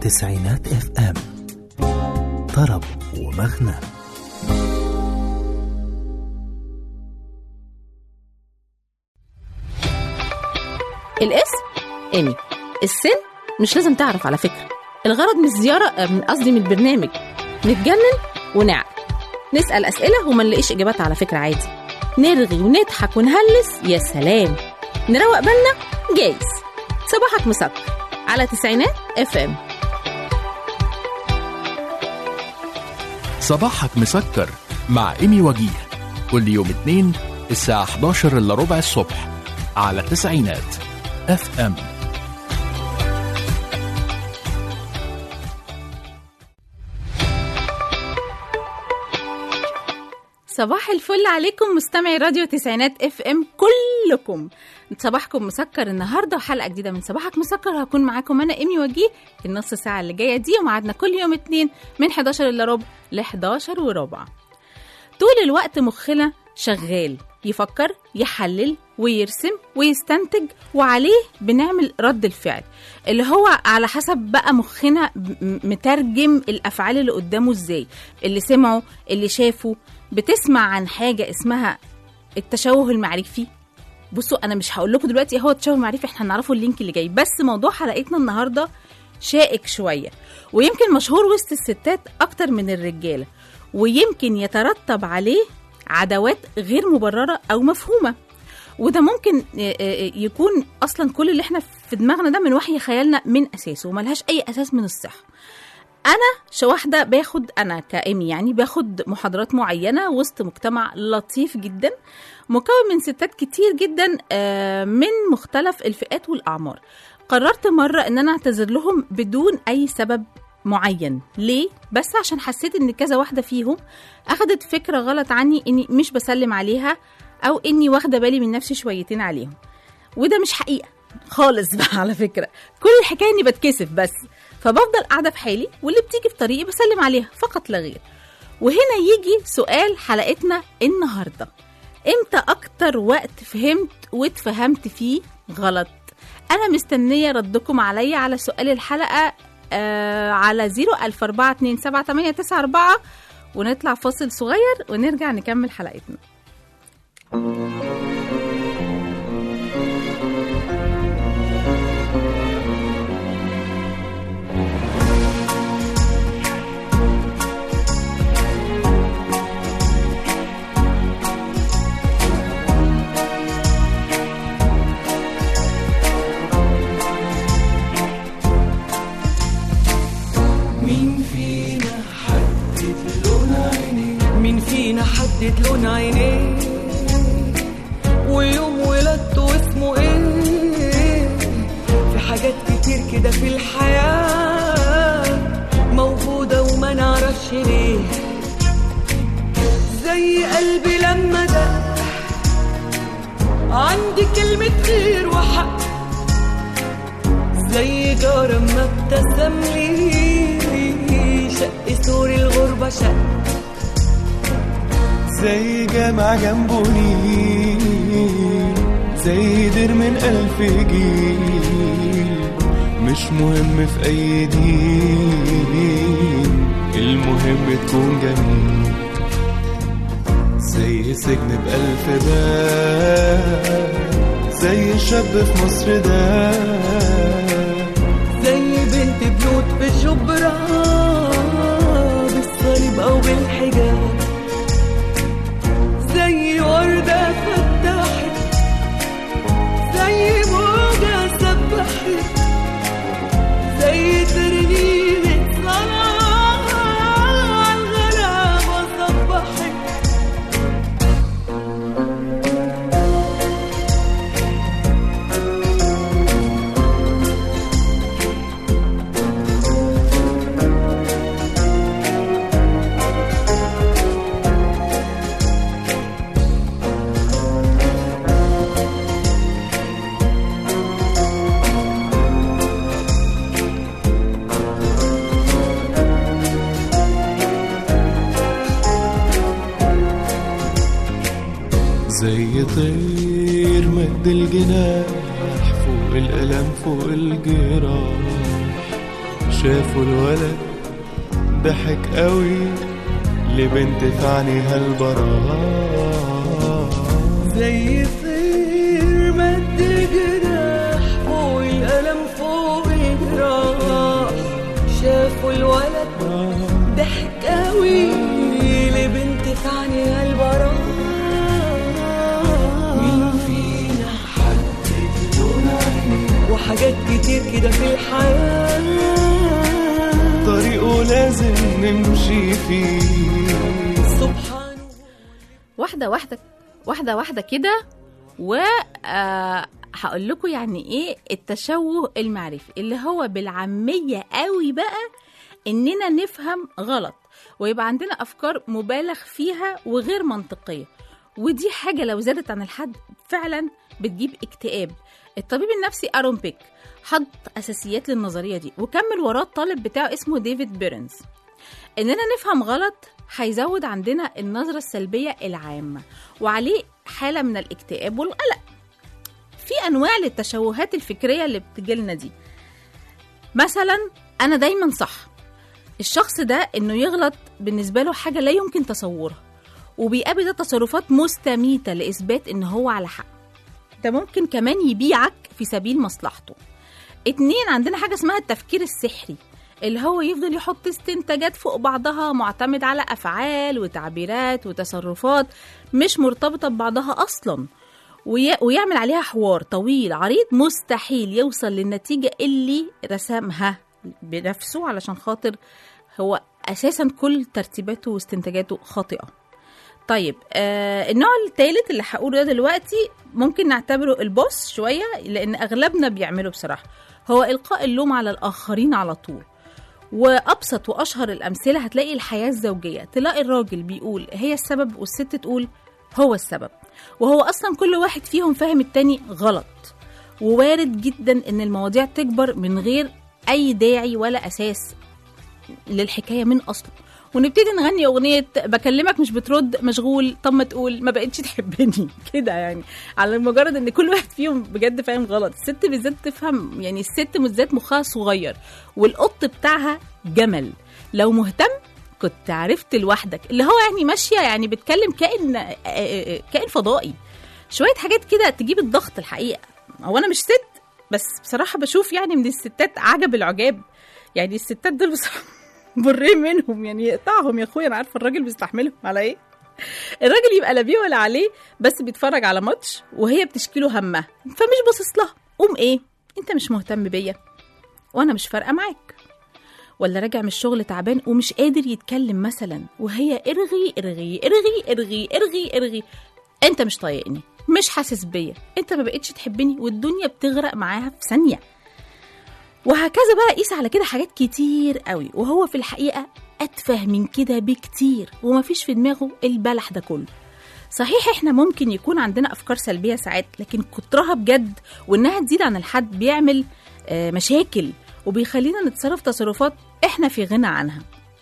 تسعينات اف ام طرب ومغنى الاسم ايمي السن مش لازم تعرف على فكرة الغرض من الزيارة آه، من قصدي من البرنامج نتجنن ونعقل نسأل أسئلة وما نلاقيش إجابات على فكرة عادي نرغي ونضحك ونهلس يا سلام نروق بالنا جايز صباحك مسكر على تسعينات اف ام صباحك مسكر مع إيمي وجيه كل يوم اثنين الساعة 11 إلا ربع الصبح على تسعينات اف ام صباح الفل عليكم مستمعي راديو تسعينات اف ام كلكم صباحكم مسكر النهارده وحلقه جديده من صباحك مسكر هكون معاكم انا ايمي وجيه النص ساعه اللي جايه دي وميعادنا كل يوم اتنين من 11 الا ربع ل 11 وربع طول الوقت مخنا شغال يفكر يحلل ويرسم ويستنتج وعليه بنعمل رد الفعل اللي هو على حسب بقى مخنا م- مترجم الافعال اللي قدامه ازاي اللي سمعه اللي شافه بتسمع عن حاجه اسمها التشوه المعرفي بصوا انا مش هقول لكم دلوقتي ايه هو التشوه المعرفي احنا هنعرفه اللينك اللي جاي بس موضوع حلقتنا النهارده شائك شويه ويمكن مشهور وسط الستات اكتر من الرجاله ويمكن يترتب عليه عداوات غير مبرره او مفهومه وده ممكن آه، آه، يكون اصلا كل اللي احنا في دماغنا ده من وحي خيالنا من اساسه وملهاش اي اساس من الصحه انا شواحده باخد انا كامي يعني باخد محاضرات معينه وسط مجتمع لطيف جدا مكون من ستات كتير جدا آه، من مختلف الفئات والاعمار قررت مره ان انا اعتذر لهم بدون اي سبب معين ليه بس عشان حسيت ان كذا واحده فيهم اخدت فكره غلط عني اني مش بسلم عليها او اني واخده بالي من نفسي شويتين عليهم وده مش حقيقه خالص بقى على فكره كل الحكايه اني بتكسف بس فبفضل قاعده في حالي واللي بتيجي في طريقي بسلم عليها فقط لا غير وهنا يجي سؤال حلقتنا النهارده امتى اكتر وقت فهمت واتفهمت فيه غلط انا مستنيه ردكم عليا على سؤال الحلقه آه على 004278994 ونطلع فاصل صغير ونرجع نكمل حلقتنا مين فينا حدد لون عينيه ويوم ولادته اسمه ايه في حاجات كتير كده في الحياة موجودة وما نعرفش ليه زي قلبي لما دق عندي كلمة خير وحق زي جار ما ابتسم لي شق سور الغربة شق زي جامع جنبه نيل زي دير من ألف جيل مش مهم في أي دين المهم تكون جميل زي سجن بألف باب زي شاب في مصر ده زي بنت بنوت في شبرا بالصليب او بالحجاب زي وردة فتحت زي موجة سبحت زي ترنيمة صلاة عالغلابة صبحت زي طير مد الجناح فوق الألم فوق الجراح شافوا الولد ضحك قوي لبنت في عينيها البراء زي طير مد جناح فوق الألم فوق الجراح شافوا الولد ضحك قوي لبنت في عينيها البراء مين فينا حد بدون عينيه وحاجات كتير كده في الحياة طريقه لازم نمشي فيه سبحانه واحدة واحدة واحدة واحدة كده و آه، هقول لكم يعني ايه التشوه المعرفي اللي هو بالعامية قوي بقى اننا نفهم غلط ويبقى عندنا افكار مبالغ فيها وغير منطقية ودي حاجة لو زادت عن الحد فعلا بتجيب اكتئاب الطبيب النفسي ارون بيك حط اساسيات للنظرية دي وكمل وراه الطالب بتاعه اسمه ديفيد بيرنز اننا نفهم غلط هيزود عندنا النظرة السلبية العامة وعليه حالة من الاكتئاب والقلق في أنواع للتشوهات الفكرية اللي بتجيلنا دي مثلا أنا دايما صح الشخص ده إنه يغلط بالنسبة له حاجة لا يمكن تصورها وبيقابل ده تصرفات مستميتة لإثبات إن هو على حق ده ممكن كمان يبيعك في سبيل مصلحته اتنين عندنا حاجة اسمها التفكير السحري اللي هو يفضل يحط استنتاجات فوق بعضها معتمد على أفعال وتعبيرات وتصرفات مش مرتبطة ببعضها أصلا وي... ويعمل عليها حوار طويل عريض مستحيل يوصل للنتيجة اللي رسمها بنفسه علشان خاطر هو أساسا كل ترتيباته واستنتاجاته خاطئة طيب آه النوع الثالث اللي هقوله ده دلوقتي ممكن نعتبره البوس شوية لأن أغلبنا بيعمله بصراحة هو إلقاء اللوم على الآخرين على طول وابسط واشهر الامثله هتلاقي الحياه الزوجيه تلاقي الراجل بيقول هي السبب والست تقول هو السبب وهو اصلا كل واحد فيهم فاهم التاني غلط ووارد جدا ان المواضيع تكبر من غير اي داعي ولا اساس للحكايه من اصله ونبتدي نغني اغنيه بكلمك مش بترد مشغول طب ما تقول ما بقتش تحبني كده يعني على مجرد ان كل واحد فيهم بجد فاهم غلط الست بالذات تفهم يعني الست بالذات مخها صغير والقط بتاعها جمل لو مهتم كنت عرفت لوحدك اللي هو يعني ماشيه يعني بتكلم كائن آه، آه، كائن فضائي شويه حاجات كده تجيب الضغط الحقيقه هو انا مش ست بس بصراحه بشوف يعني من الستات عجب العجاب يعني الستات دول بصراحه برين منهم يعني يقطعهم يا اخويا انا عارفه الراجل بيستحملهم على ايه الراجل يبقى لا بيه ولا عليه بس بيتفرج على ماتش وهي بتشكي له همها فمش باصص لها قوم ايه انت مش مهتم بيا وانا مش فارقه معاك ولا راجع من الشغل تعبان ومش قادر يتكلم مثلا وهي ارغي ارغي ارغي ارغي ارغي ارغي انت مش طايقني مش حاسس بيا انت ما بقتش تحبني والدنيا بتغرق معاها في ثانيه وهكذا بقى قيس على كده حاجات كتير قوي وهو في الحقيقه اتفه من كده بكتير ومفيش في دماغه البلح ده كله صحيح احنا ممكن يكون عندنا افكار سلبيه ساعات لكن كترها بجد وانها تزيد عن الحد بيعمل آه، مشاكل وبيخلينا نتصرف تصرفات احنا في غنى عنها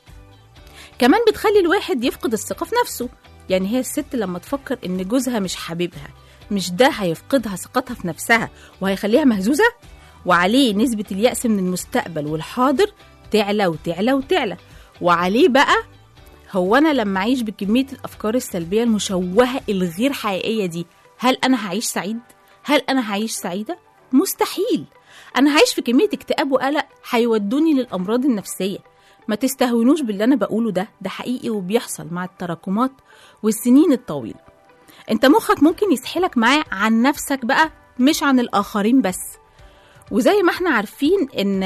كمان بتخلي الواحد يفقد الثقه في نفسه يعني هي الست لما تفكر ان جوزها مش حبيبها مش ده هيفقدها ثقتها في نفسها وهيخليها مهزوزه وعليه نسبه اليأس من المستقبل والحاضر تعلى وتعلى وتعلى وعليه بقى هو انا لما اعيش بكميه الافكار السلبيه المشوهه الغير حقيقيه دي هل انا هعيش سعيد هل انا هعيش سعيده مستحيل انا هعيش في كميه اكتئاب وقلق هيودوني للامراض النفسيه ما تستهونوش باللي انا بقوله ده ده حقيقي وبيحصل مع التراكمات والسنين الطويله انت مخك ممكن يسحلك معاه عن نفسك بقى مش عن الاخرين بس وزي ما احنا عارفين ان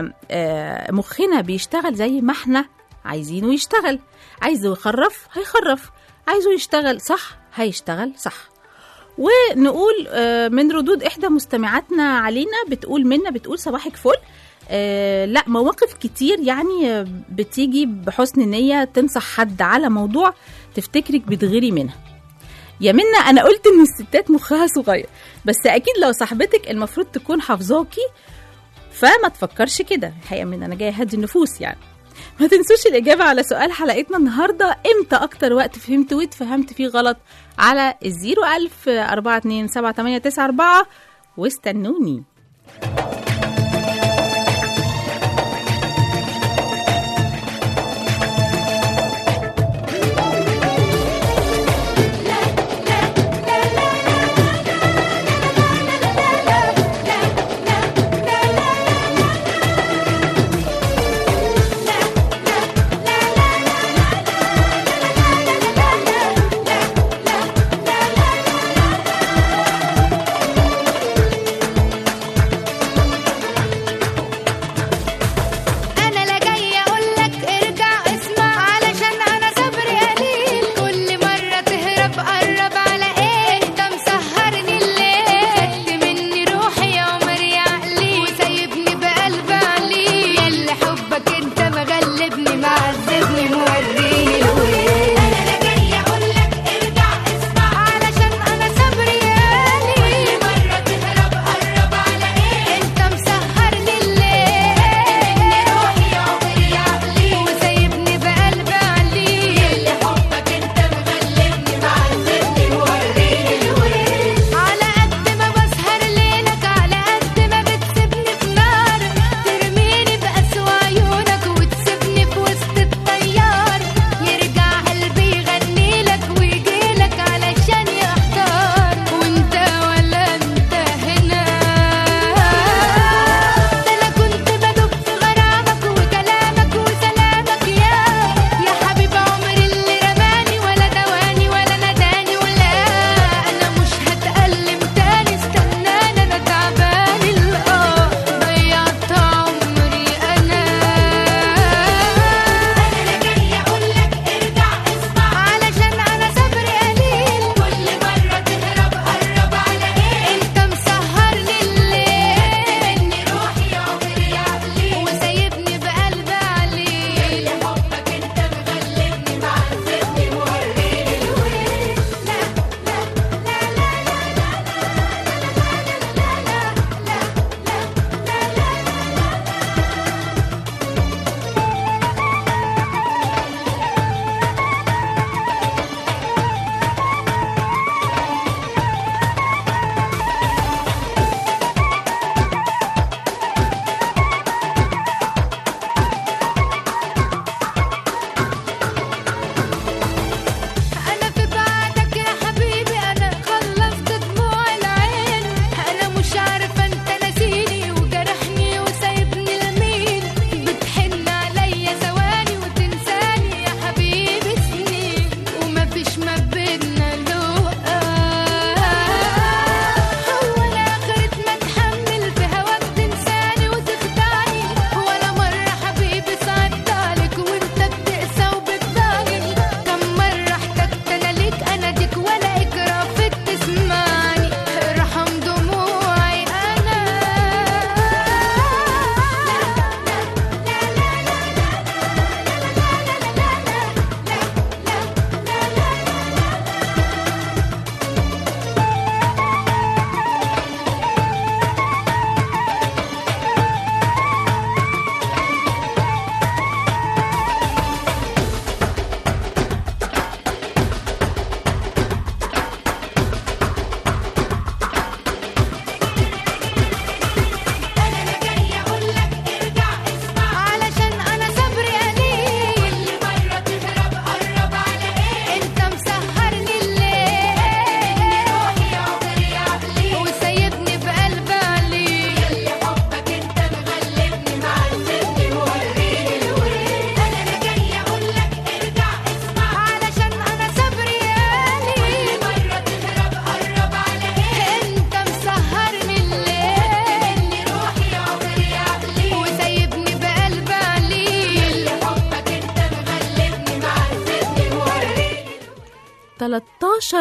آه، مخنا بيشتغل زي ما احنا عايزينه يشتغل عايزه يخرف هيخرف عايزه يشتغل صح هيشتغل صح ونقول آه، من ردود احدى مستمعاتنا علينا بتقول منا بتقول صباحك فل آه، لا مواقف كتير يعني آه، بتيجي بحسن نية تنصح حد على موضوع تفتكرك بتغيري منها يا منا انا قلت ان الستات مخها صغير بس اكيد لو صاحبتك المفروض تكون حافظاكي فما تفكرش كده الحقيقه من انا جايه هدي النفوس يعني ما تنسوش الإجابة على سؤال حلقتنا النهاردة إمتى أكتر وقت فهمت واتفهمت فيه غلط على الزيرو ألف أربعة اتنين سبعة تمانية تسعة أربعة واستنوني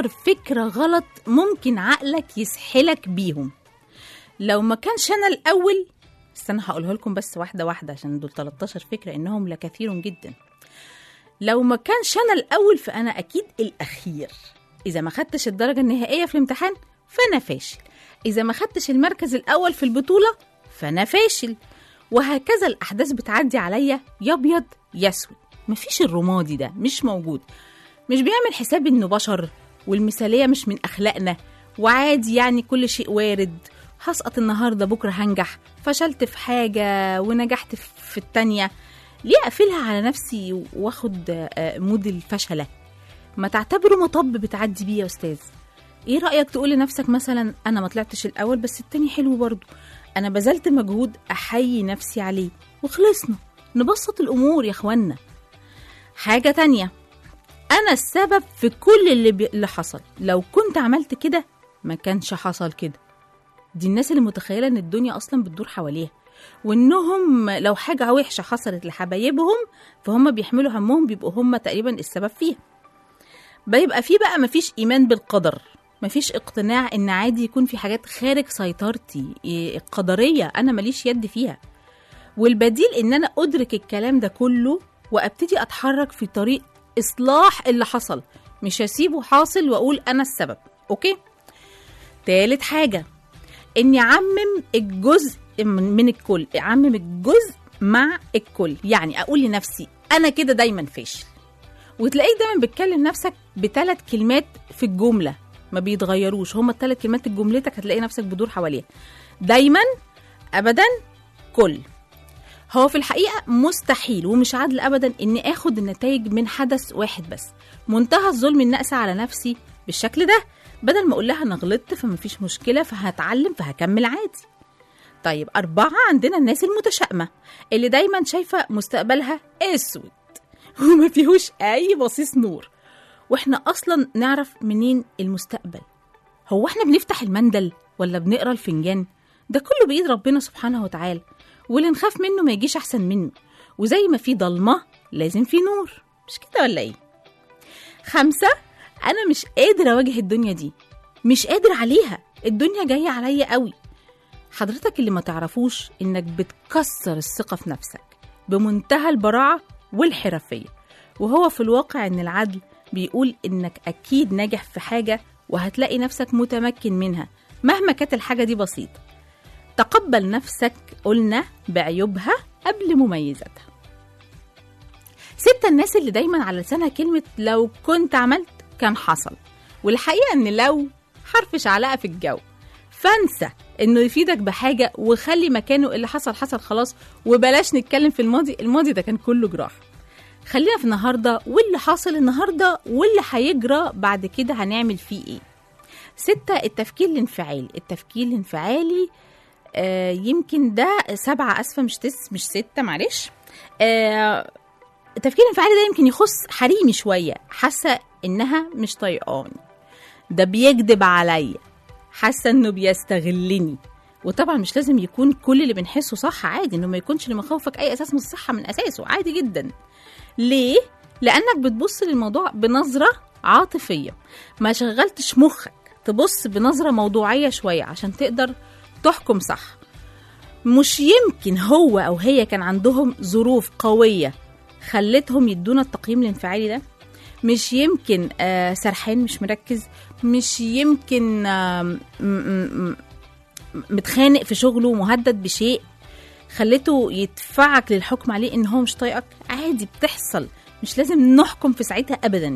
فكرة غلط ممكن عقلك يسحلك بيهم لو ما كانش أنا الأول استنى هقولها لكم بس واحدة واحدة عشان دول 13 فكرة إنهم لكثير جدا لو ما كانش أنا الأول فأنا أكيد الأخير إذا ما خدتش الدرجة النهائية في الامتحان فأنا فاشل إذا ما خدتش المركز الأول في البطولة فأنا فاشل وهكذا الأحداث بتعدي عليا يا أبيض يا أسود مفيش الرمادي ده مش موجود مش بيعمل حساب إنه بشر والمثالية مش من أخلاقنا وعادي يعني كل شيء وارد هسقط النهاردة بكرة هنجح فشلت في حاجة ونجحت في في التانية ليه أقفلها على نفسي واخد آه، مود الفشلة ما تعتبره مطب بتعدي بيه يا أستاذ ايه رأيك تقول لنفسك مثلا انا ما طلعتش الاول بس التاني حلو برضه انا بذلت مجهود احيي نفسي عليه وخلصنا نبسط الامور يا اخوانا حاجة تانية انا السبب في كل اللي, بي... اللي حصل لو كنت عملت كده ما كانش حصل كده دي الناس اللي متخيلة ان الدنيا اصلا بتدور حواليها وانهم لو حاجة وحشة حصلت لحبايبهم فهم بيحملوا همهم بيبقوا هم تقريبا السبب فيها بيبقى في بقى مفيش ايمان بالقدر مفيش اقتناع ان عادي يكون في حاجات خارج سيطرتي إيه، قدريه انا ماليش يد فيها والبديل ان انا ادرك الكلام ده كله وابتدي اتحرك في طريق اصلاح اللي حصل مش هسيبه حاصل واقول انا السبب اوكي تالت حاجه اني اعمم الجزء من من الكل اعمم الجزء مع الكل يعني اقول لنفسي انا كده دايما فاشل وتلاقيك دايما بتكلم نفسك بثلاث كلمات في الجمله ما بيتغيروش هما الثلاث كلمات جملتك هتلاقي نفسك بدور حواليها دايما ابدا كل هو في الحقيقه مستحيل ومش عادل ابدا اني اخد النتائج من حدث واحد بس منتهى الظلم النقص على نفسي بالشكل ده بدل ما اقول لها انا غلطت فمفيش مشكله فهتعلم فهكمل عادي طيب أربعة عندنا الناس المتشائمة اللي دايما شايفة مستقبلها أسود وما فيهوش أي بصيص نور واحنا اصلا نعرف منين المستقبل هو احنا بنفتح المندل ولا بنقرا الفنجان ده كله بايد ربنا سبحانه وتعالى واللي نخاف منه ما يجيش احسن منه وزي ما في ضلمه لازم في نور مش كده ولا ايه خمسة أنا مش قادر أواجه الدنيا دي مش قادر عليها الدنيا جاية عليا قوي حضرتك اللي ما تعرفوش إنك بتكسر الثقة في نفسك بمنتهى البراعة والحرفية وهو في الواقع إن العدل بيقول إنك أكيد ناجح في حاجة وهتلاقي نفسك متمكن منها مهما كانت الحاجة دي بسيطة تقبل نفسك قلنا بعيوبها قبل مميزاتها ستة الناس اللي دايما على لسانها كلمة لو كنت عملت كان حصل والحقيقة ان لو حرف شعلقة في الجو فانسى انه يفيدك بحاجة وخلي مكانه اللي حصل حصل خلاص وبلاش نتكلم في الماضي الماضي ده كان كله جراح خلينا في النهاردة واللي حاصل النهاردة واللي هيجرى بعد كده هنعمل فيه ايه ستة التفكير الانفعالي التفكير الانفعالي آه يمكن ده سبعة أسفة مش تس مش ستة معلش آه التفكير الانفعالي ده يمكن يخص حريمي شوية حاسة إنها مش طايقاني ده بيكذب عليا حاسة إنه بيستغلني وطبعا مش لازم يكون كل اللي بنحسه صح عادي إنه ما يكونش لمخاوفك أي أساس من الصحة من أساسه عادي جدا ليه؟ لأنك بتبص للموضوع بنظرة عاطفية ما شغلتش مخك تبص بنظرة موضوعية شوية عشان تقدر تحكم صح مش يمكن هو أو هي كان عندهم ظروف قوية خلتهم يدونا التقييم الانفعالي ده مش يمكن آه سرحان مش مركز مش يمكن آه م- م- م- متخانق في شغله مهدد بشيء خلته يدفعك للحكم عليه ان هو مش طايقك عادي بتحصل مش لازم نحكم في ساعتها ابدا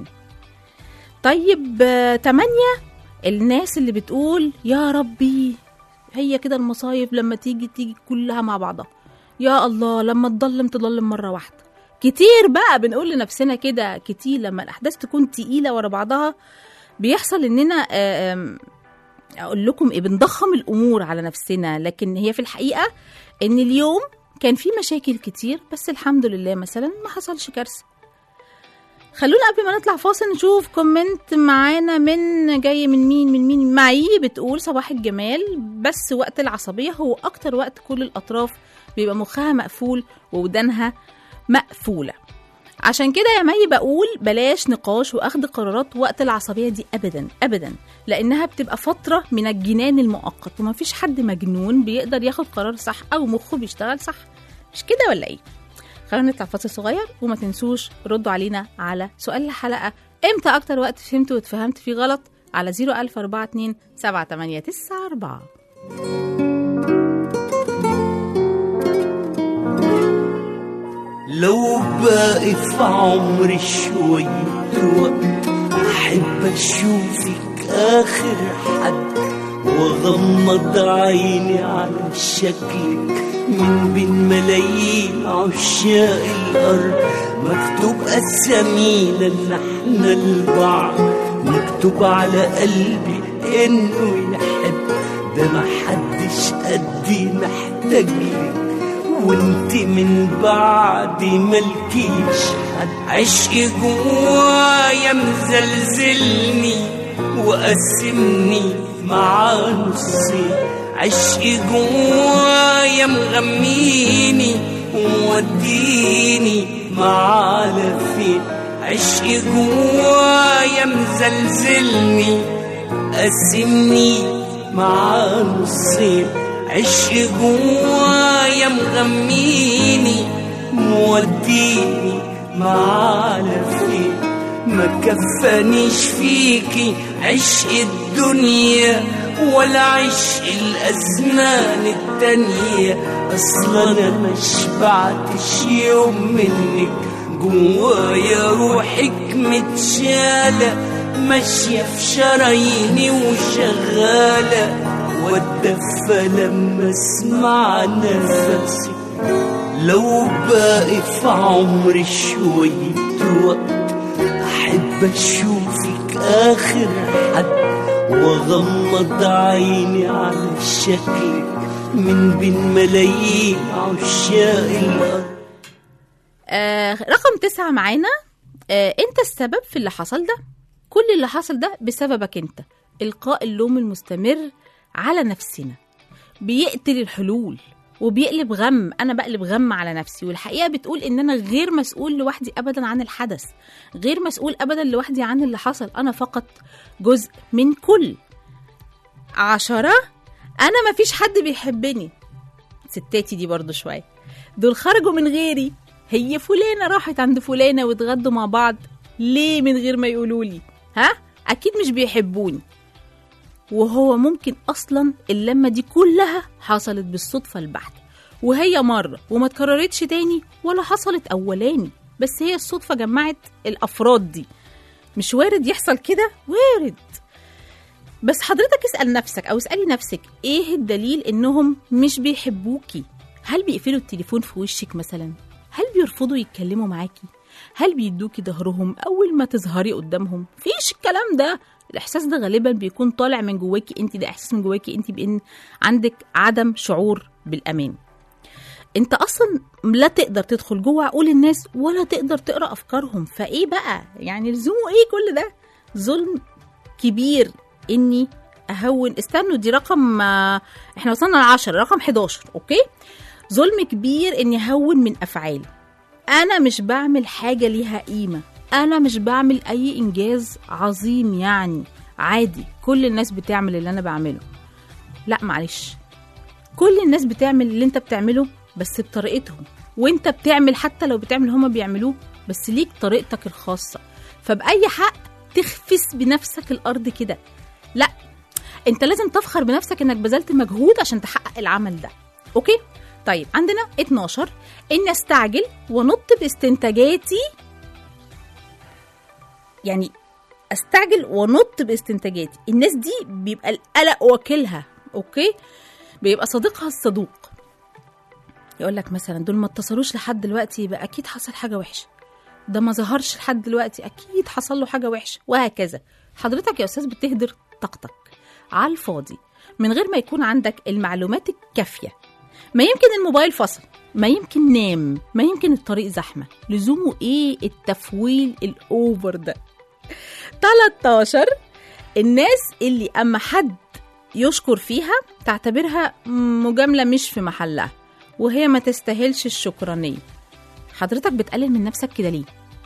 طيب آه، تمانية الناس اللي بتقول يا ربي هي كده المصايب لما تيجي تيجي كلها مع بعضها يا الله لما تضلم تضلم مرة واحدة كتير بقى بنقول لنفسنا كده كتير لما الأحداث تكون تقيلة ورا بعضها بيحصل إننا آه، آم، أقول لكم إيه بنضخم الأمور على نفسنا لكن هي في الحقيقة إن اليوم كان في مشاكل كتير بس الحمد لله مثلا ما حصلش كارثة خلونا قبل ما نطلع فاصل نشوف كومنت معانا من جاي من مين من مين معي بتقول صباح الجمال بس وقت العصبية هو أكتر وقت كل الأطراف بيبقى مخها مقفول وودانها مقفولة عشان كده يا مي بقول بلاش نقاش واخد قرارات وقت العصبيه دي ابدا ابدا لانها بتبقى فتره من الجنان المؤقت ومفيش حد مجنون بيقدر ياخد قرار صح او مخه بيشتغل صح مش كده ولا ايه خلينا نطلع فاصل صغير وما تنسوش ردوا علينا على سؤال الحلقه امتى اكتر وقت فهمت واتفهمت فيه غلط على 01042 7894 لو باقي في عمري شوية وقت أحب أشوفك آخر حد وأغمض عيني على شكلك من بين ملايين عشاق الأرض مكتوب أسامينا إن إحنا البعض مكتوب على قلبي إنه يحب ده محدش قدي محتاجلك وانت من بعد ملكيش حد عشق جوايا مزلزلني وقسمني مع نصين عشق جوايا مغميني وموديني مع على فين عشق جوايا مزلزلني قسمني مع نصين عشق جوايا مغميني موديني مع على فين ما كفانيش فيكي عشق الدنيا ولا عشق الأزمان التانية أصلا أنا ما شبعتش يوم منك جوايا روحك متشالة ماشية في شراييني وشغالة واتدفى لما اسمع نفسي لو باقي في عمري شوية وقت أحب أشوفك آخر حد وأغمض عيني على شكلك من بين ملايين عشاق الأرض آه رقم تسعة معانا آه انت السبب في اللي حصل ده كل اللي حصل ده بسببك انت القاء اللوم المستمر على نفسنا بيقتل الحلول وبيقلب غم انا بقلب غم على نفسي والحقيقه بتقول ان انا غير مسؤول لوحدي ابدا عن الحدث غير مسؤول ابدا لوحدي عن اللي حصل انا فقط جزء من كل عشرة انا مفيش حد بيحبني ستاتي دي برضو شويه دول خرجوا من غيري هي فلانة راحت عند فلانة واتغدوا مع بعض ليه من غير ما يقولوا لي ها أكيد مش بيحبوني وهو ممكن أصلا اللمة دي كلها حصلت بالصدفة البحتة وهي مرة وما اتكررتش تاني ولا حصلت أولاني بس هي الصدفة جمعت الأفراد دي مش وارد يحصل كده وارد بس حضرتك اسأل نفسك أو اسألي نفسك إيه الدليل إنهم مش بيحبوكي هل بيقفلوا التليفون في وشك مثلا هل بيرفضوا يتكلموا معاكي هل بيدوكي ظهرهم اول ما تظهري قدامهم فيش الكلام ده الاحساس ده غالبا بيكون طالع من جواكي انت ده احساس من جواكي انت بان عندك عدم شعور بالامان انت اصلا لا تقدر تدخل جوه عقول الناس ولا تقدر تقرا افكارهم فايه بقى يعني لزومه ايه كل ده ظلم كبير اني اهون استنوا دي رقم آه، احنا وصلنا لعشرة رقم 11 اوكي ظلم كبير اني اهون من افعالي انا مش بعمل حاجه ليها قيمه انا مش بعمل اي انجاز عظيم يعني عادي كل الناس بتعمل اللي انا بعمله لا معلش كل الناس بتعمل اللي انت بتعمله بس بطريقتهم وانت بتعمل حتى لو بتعمل هما بيعملوه بس ليك طريقتك الخاصه فباي حق تخفس بنفسك الارض كده لا انت لازم تفخر بنفسك انك بذلت مجهود عشان تحقق العمل ده اوكي طيب عندنا 12 اني استعجل ونط باستنتاجاتي يعني استعجل ونط باستنتاجاتي الناس دي بيبقى القلق واكلها اوكي بيبقى صديقها الصدوق يقول لك مثلا دول ما اتصلوش لحد دلوقتي يبقى اكيد حصل حاجه وحشه ده ما ظهرش لحد دلوقتي اكيد حصل له حاجه وحشه وهكذا حضرتك يا استاذ بتهدر طاقتك على الفاضي من غير ما يكون عندك المعلومات الكافيه ما يمكن الموبايل فصل ما يمكن نام ما يمكن الطريق زحمه لزومه ايه التفويل الاوفر ده 13 الناس اللي اما حد يشكر فيها تعتبرها مجامله مش في محلها وهي ما تستاهلش الشكرانيه حضرتك بتقلل من نفسك كده ليه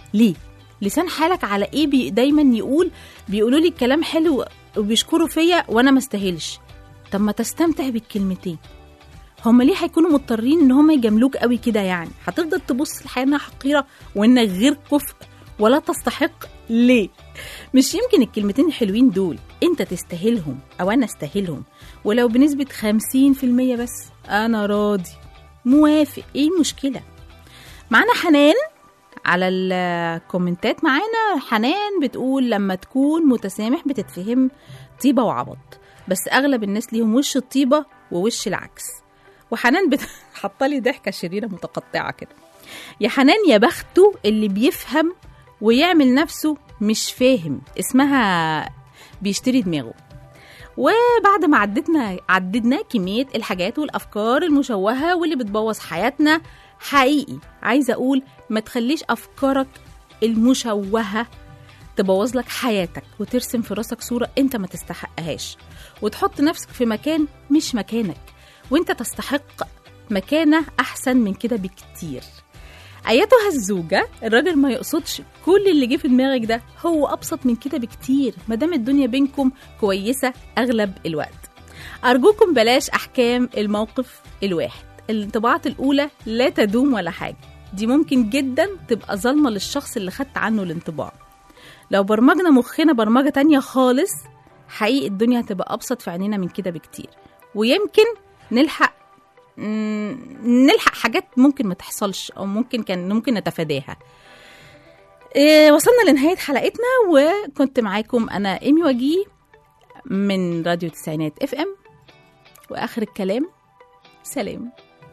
ليه لسان حالك على ايه بي دايما يقول بيقولوا لي الكلام حلو وبيشكروا فيا وانا ما استاهلش طب ما تستمتع بالكلمتين هما ليه هيكونوا مضطرين ان هما يجاملوك قوي كده يعني هتفضل تبص الحياه انها حقيره وانك غير كفء ولا تستحق ليه مش يمكن الكلمتين الحلوين دول انت تستاهلهم او انا استاهلهم ولو بنسبه 50% بس انا راضي موافق ايه المشكله معانا حنان على الكومنتات معانا حنان بتقول لما تكون متسامح بتتفهم طيبة وعبط بس أغلب الناس ليهم وش الطيبة ووش العكس وحنان بت... حاطالي ضحكة شريرة متقطعة كده يا حنان يا بخته اللي بيفهم ويعمل نفسه مش فاهم اسمها بيشتري دماغه وبعد ما عدتنا عددنا كمية الحاجات والأفكار المشوهة واللي بتبوظ حياتنا حقيقي عايزة أقول ما تخليش أفكارك المشوهة تبوظ لك حياتك وترسم في راسك صورة أنت ما تستحقهاش وتحط نفسك في مكان مش مكانك وأنت تستحق مكانة أحسن من كده بكتير أيتها الزوجة الراجل ما يقصدش كل اللي جه في دماغك ده هو أبسط من كده بكتير مادام الدنيا بينكم كويسة أغلب الوقت أرجوكم بلاش أحكام الموقف الواحد الانطباعات الأولى لا تدوم ولا حاجة دي ممكن جدا تبقى ظالمة للشخص اللي خدت عنه الانطباع لو برمجنا مخنا برمجة تانية خالص حقيقي الدنيا هتبقى أبسط في عينينا من كده بكتير ويمكن نلحق مم، نلحق حاجات ممكن ما تحصلش أو ممكن كان ممكن نتفاداها إيه وصلنا لنهاية حلقتنا وكنت معاكم أنا إيمي وجيه من راديو تسعينات اف ام وآخر الكلام سلام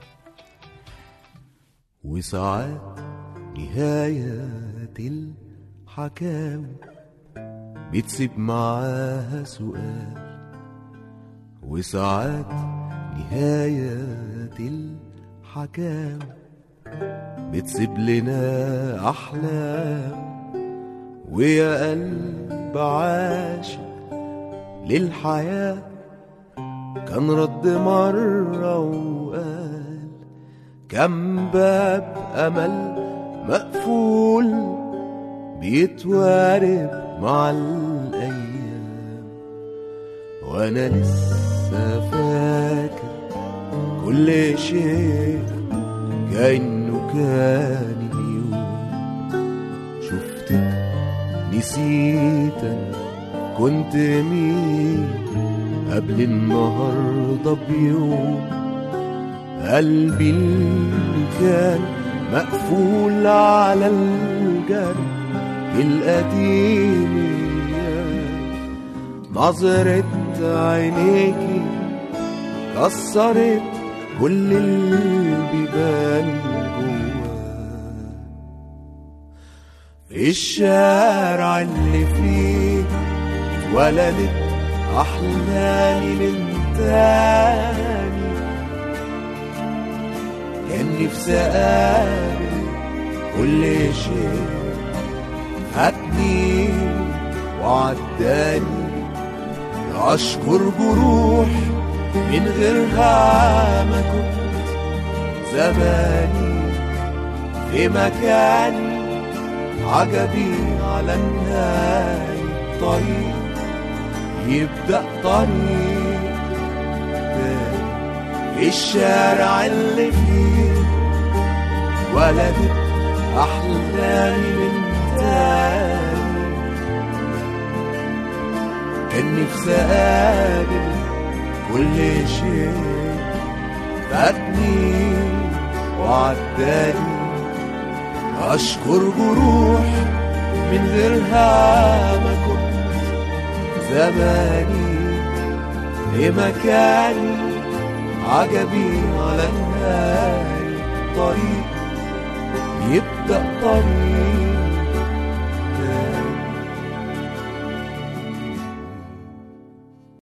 وساعات نهاية الحكاوي بتسيب معاها سؤال وساعات نهاية الحكاوي بتسيب لنا أحلام ويا قلب عاشق للحياة كان رد مرة وقال كم باب أمل مقفول بيتوارب مع الأيام وأنا لسه فاكر كل شيء كأنه كان اليوم شفتك نسيتك كنت مين قبل النهارده بيوم قلبي اللي كان مقفول على الجرح القديم نظرة عينيكي كسرت كل البيبان جواه في الشارع اللي فيه اتولدت أحلامي من تاني كان نفسي أقابل كل شيء فاتني وعداني أشكر جروح من غيرها ما كنت زماني في مكاني عجبي على النهاية طريق يبدأ طريق تاني في الشارع اللي فيه ولدت أحلامي من تاني كان نفسي أقابل كل شيء فاتني وعداني أشكر جروح من غيرها ما كنت زماني في مكاني عجبي على النهاية طريق يبدأ طريق